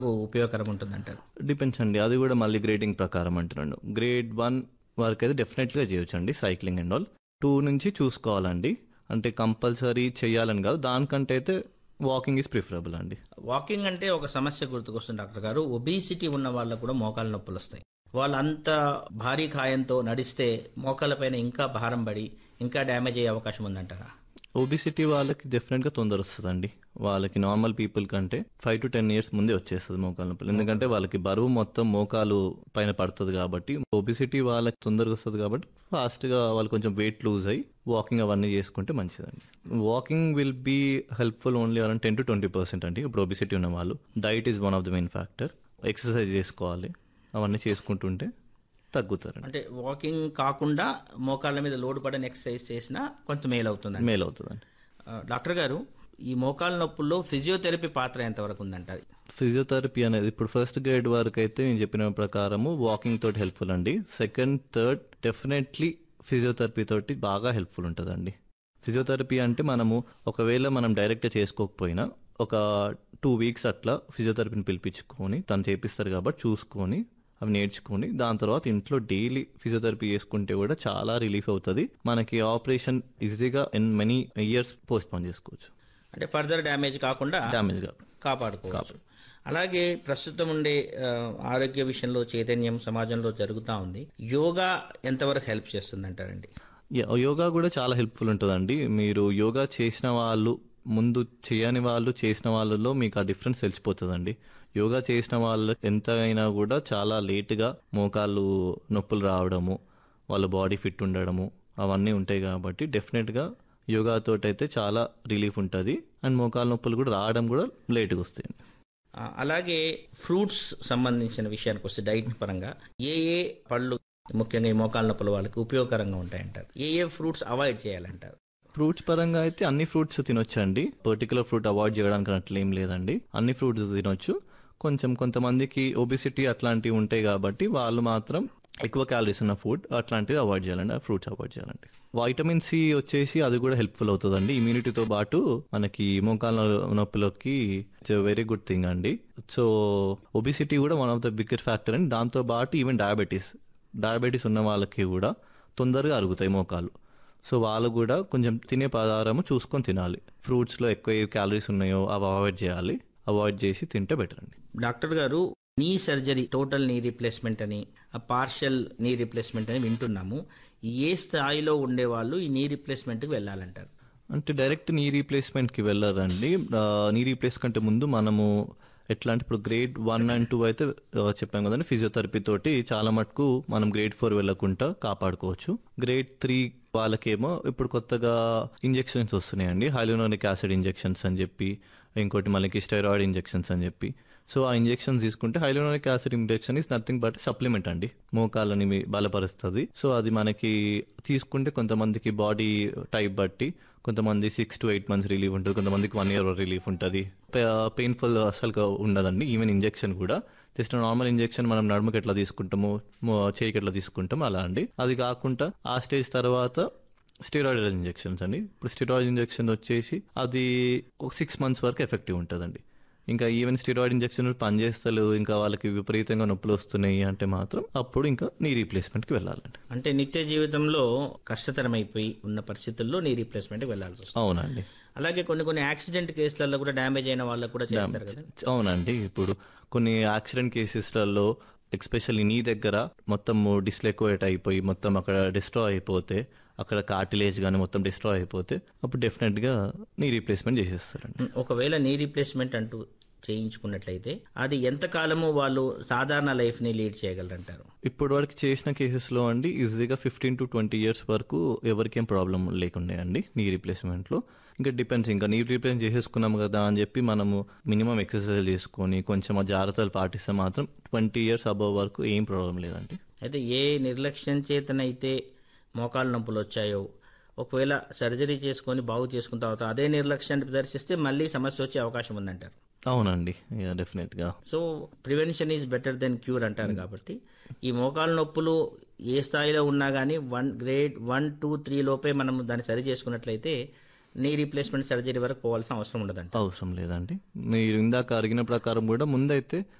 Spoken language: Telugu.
ఉపయోగకరంగా ఉంటుందంటారు డిపెండ్స్ అండి అది కూడా మళ్ళీ గ్రేడింగ్ ప్రకారం అంటున్నాను గ్రేడ్ వన్ వరకు అయితే డెఫినెట్గా చేయొచ్చు అండి సైక్లింగ్ అండ్ ఆల్ టూ నుంచి చూసుకోవాలండి అంటే కంపల్సరీ చేయాలని కాదు దానికంటే అయితే వాకింగ్ ఈజ్ ప్రిఫరబుల్ అండి వాకింగ్ అంటే ఒక సమస్య గుర్తుకొస్తుంది డాక్టర్ గారు ఒబిసిటీ ఉన్న వాళ్ళకు కూడా మోకాల నొప్పులు వస్తాయి వాళ్ళంత భారీ కాయంతో నడిస్తే మోకాళ్ళ పైన ఇంకా భారం పడి ఇంకా డ్యామేజ్ అయ్యే అవకాశం ఉందంటారా ఓబిసిటీ వాళ్ళకి డెఫినెట్గా తొందర వస్తుందండి వాళ్ళకి నార్మల్ పీపుల్ కంటే ఫైవ్ టు టెన్ ఇయర్స్ ముందే వచ్చేస్తుంది మోకాలు నొప్పులు ఎందుకంటే వాళ్ళకి బరువు మొత్తం మోకాలు పైన పడుతుంది కాబట్టి ఓబిసిటీ వాళ్ళకి తొందరగా వస్తుంది కాబట్టి ఫాస్ట్గా వాళ్ళు కొంచెం వెయిట్ లూజ్ అయ్యి వాకింగ్ అవన్నీ చేసుకుంటే మంచిదండి walking will be helpful only around ten to twenty percent అండి ఇప్పుడు ఓబిసిటీ ఉన్న వాళ్ళు diet is one of the main factor exercise చేసుకోవాలి అవన్నీ చేసుకుంటుంటే తగ్గుతారండి అంటే వాకింగ్ కాకుండా మోకాళ్ళ మీద లోడ్ పడని ఎక్సర్సైజ్ చేసినా కొంత మేలు అవుతుందండి మేల్ అవుతుందండి ఆ, డాక్టర్ గారు ఈ మోకాల నొప్పుల్లో ఫిజియోథెరపీ పాత్ర ఎంతవరకు ఉందంటారు ఫిజియోథెరపీ అనేది ఇప్పుడు ఫస్ట్ గ్రేడ్ వరకు అయితే నేను చెప్పిన ప్రకారము వాకింగ్ తోటి హెల్ప్ఫుల్ అండి సెకండ్ థర్డ్ డెఫినెట్లీ ఫిజియోథెరపీ తోటి బాగా హెల్ప్ఫుల్ ఉంటుందండి ఫిజియోథెరపీ అంటే మనము ఒకవేళ మనం డైరెక్ట్గా చేసుకోకపోయినా ఒక టూ వీక్స్ అట్లా ఫిజియోథెరపీని పిలిపించుకొని తను చేపిస్తారు కాబట్టి చూసుకొని అవి నేర్చుకొని దాని తర్వాత ఇంట్లో డైలీ ఫిజియోథెరపీ చేసుకుంటే కూడా చాలా రిలీఫ్ అవుతుంది మనకి ఆపరేషన్ ఈజీగా in many years post చేసుకోవచ్చు అంటే ఫర్దర్ డ్యామేజ్ కాకుండా డ్యామేజ్ కాదు కాపాడుకోవచ్చు అలాగే ప్రస్తుతం ఉండే ఆ, ఆరోగ్య విషయంలో చైతన్యం సమాజంలో జరుగుతూ ఉంది యోగా ఎంతవరకు హెల్ప్ చేస్తుంది అంటారండి యా- యోగా కూడా చాలా హెల్ప్ఫుల్ ఉంటుందండి మీరు యోగా చేసిన వాళ్ళు ముందు చేయని వాళ్ళు చేసిన వాళ్ళలో మీకు ఆ డిఫరెన్స్ తెలిసిపోతుందండి యోగా చేసిన వాళ్ళు ఎంత అయినా కూడా చాలా లేటుగా మోకాళ్ళు నొప్పులు రావడము వాళ్ళ బాడీ ఫిట్ ఉండడము అవన్నీ ఉంటాయి కాబట్టి డెఫినెట్గా యోగాతో అయితే చాలా రిలీఫ్ ఉంటుంది అండ్ మోకాళ్ళ నొప్పులు కూడా రావడం కూడా లేటుగా వస్తాయండి ఆ, అలాగే ఫ్రూట్స్ సంబంధించిన విషయానికి వస్తే డైట్ పరంగా ఏ ఏ పళ్ళు ముఖ్యంగా ఈ మోకాల నొప్పుల వాళ్ళకి ఉపయోగకరంగా ఉంటాయంటారు ఏ ఏ ఫ్రూట్స్ అవాయిడ్ చేయాలంటారు ఫ్రూట్స్ పరంగా అయితే అన్ని ఫ్రూట్స్ తినొచ్చండి పర్టికులర్ ఫ్రూట్ అవాయిడ్ చేయడానికి అట్లా ఏం లేదండి అన్ని ఫ్రూట్స్ తినొచ్చు కొంచెం కొంతమందికి ఒబిసిటీ అట్లాంటివి ఉంటాయి కాబట్టి వాళ్ళు మాత్రం ఎక్కువ క్యాలరీస్ ఉన్న ఫుడ్ అట్లాంటివి అవాయిడ్ చేయాలండి ఆ ఫ్రూట్స్ అవాయిడ్ చేయాలండి వైటమిన్ సి వచ్చేసి అది కూడా హెల్ప్ఫుల్ అవుతుందండి ఇమ్యూనిటీతో పాటు మనకి మోకాల నొప్పులకి ఇట్స్ వెరీ గుడ్ థింగ్ అండి సో ఒబిసిటీ కూడా one of the biggest factor అండి దాంతో పాటు ఈవెన్ డయాబెటీస్ డయాబెటీస్ ఉన్న వాళ్ళకి కూడా తొందరగా అరుగుతాయి మోకాలు సో వాళ్ళు కూడా కొంచెం తినే పదార్థము చూసుకొని తినాలి ఫ్రూట్స్లో ఎక్కువ ఏ క్యాలరీస్ ఉన్నాయో అవి అవాయిడ్ చేయాలి అవాయిడ్ చేసి తింటే బెటర్ అండి డాక్టర్ గారు knee surgery total knee replacement అని పార్షల్ నీ రీప్లేస్మెంట్ అని వింటున్నాము ఏ స్థాయిలో ఉండేవాళ్ళు ఈ నీ రీప్లేస్మెంట్కి వెళ్ళాలంటారు అంటే డైరెక్ట్ నీ రీప్లేస్మెంట్కి వెళ్ళారండి ఆ, నీ రీప్లేస్ కంటే ముందు మనము ఎట్లా అంటే ఇప్పుడు గ్రేడ్ వన్ అండ్ టూ అయితే ఆ, చెప్పాం కదండి ఫిజియోథెరపీ తోటి చాలా మటుకు మనం గ్రేడ్ ఫోర్ వెళ్ళకుండా కాపాడుకోవచ్చు గ్రేడ్ త్రీ వాళ్ళకేమో ఇప్పుడు కొత్తగా ఇంజెక్షన్స్ వస్తున్నాయండి హైలోనోనిక్ యాసిడ్ ఇంజెక్షన్స్ అని చెప్పి ఇంకోటి మనకి స్టెరాయిడ్ ఇంజెక్షన్స్ అని చెప్పి సో ఆ ఇంజెక్షన్స్ తీసుకుంటే hyaluronic acid injection is nothing but supplement అండి మోకాలని మీ బలపరుస్తుంది సో అది మనకి తీసుకుంటే కొంతమందికి బాడీ టైప్ బట్టి కొంతమంది six to eight months relief ఉంటుంది కొంతమందికి వన్ ఇయర్ రిలీఫ్ ఉంటుంది పెయిన్ఫుల్ అసలు ఉండదండి ఈవెన్ ఇంజెక్షన్ కూడా జస్ట్ నార్మల్ ఇంజెక్షన్ మనం నడుముకి ఎట్లా తీసుకుంటాము మో- చేయికి ఎట్లా తీసుకుంటాము అలా అండి అది కాకుండా ఆ స్టేజ్ తర్వాత స్టెరాయిడ్ ఇంజెక్షన్స్ అండి ఇప్పుడు స్టెరాయిడ్ ఇంజెక్షన్ వచ్చేసి అది ఒక సిక్స్ మంత్స్ వరకు ఎఫెక్టివ్ ఉంటుందండి ఇంకా ఈవెన్ స్టెరాయిడ్ ఇంజెక్షన్ పనిచేస్తలు ఇంకా వాళ్ళకి విపరీతంగా నొప్పులు వస్తున్నాయి అంటే మాత్రం అప్పుడు ఇంకా నీ రీప్లేస్మెంట్కి వెళ్ళాలండి అంటే నిత్య జీవితంలో కష్టతరమైపోయి ఉన్న పరిస్థితుల్లో నీ రీప్లేస్మెంట్కి వెళ్ళాల్సి వస్తుంది అవునండి అలాగే కొన్ని కొన్ని యాక్సిడెంట్ కేసులలో కూడా డ్యామేజ్ అయిన వాళ్ళకు కూడా చేస్తారు కదా అవునండి ఇప్పుడు కొన్ని యాక్సిడెంట్ కేసెస్లలో ఎక్స్పెషల్లీ నీ దగ్గర మొత్తం డిస్లెక్వేట్ అయిపోయి మొత్తం అక్కడ డిస్ట్రాయ్ అయిపోతే అక్కడ కార్టిలేజ్ కానీ మొత్తం డిస్ట్రాయ్ అయిపోతే అప్పుడు డెఫినెట్గా నీ రీప్లేస్మెంట్ చేసేస్తారండి ఒకవేళ నీ రీప్లేస్మెంట్ అంటూ చేయించుకున్నట్లయితే అది ఎంత కాలము వాళ్ళు సాధారణ లైఫ్ ని లీడ్ చేయగలరంటారు ఇప్పటి వరకు చేసిన కేసెస్లో అండి ఈజీగా ఫిఫ్టీన్ టు ట్వంటీ ఇయర్స్ వరకు ఎవరికేం ప్రాబ్లం లేకుండే అండి నీ రీప్లేస్మెంట్లో ఇంకా డిపెండ్స్ ఇంకా నీ రీప్లేస్మెంట్ చేసేసుకున్నాం కదా అని చెప్పి మనము మినిమం ఎక్సర్సైజ్ చేసుకొని కొంచెం ఆ జాగ్రత్తలు పాటిస్తే మాత్రం ట్వంటీ ఇయర్స్ అబవ్ వరకు ఏం ప్రాబ్లం లేదండి అయితే ఏ నిర్లక్ష్యం చేతనైతే మోకాలు నొప్పులు వచ్చాయో ఒకవేళ సర్జరీ చేసుకొని బాగు చేసుకున్న తర్వాత అదే నిర్లక్ష్యాన్ని ప్రదర్శిస్తే మళ్ళీ సమస్య వచ్చే అవకాశం ఉందంటారు అవునండి డెఫినెట్గా so prevention is better then cure అంటారు కాబట్టి ఈ మోకాలు నొప్పులు ఏ స్థాయిలో ఉన్నా కానీ one grade one two three లోపే మనం దాన్ని సరి చేసుకున్నట్లయితే నీ రీప్లేస్మెంట్ సర్జరీ వరకు పోవాల్సిన అవసరం ఉండదంట అవసరం లేదండి మీరు ఇందాక అడిగిన ప్రకారం కూడా ముందైతే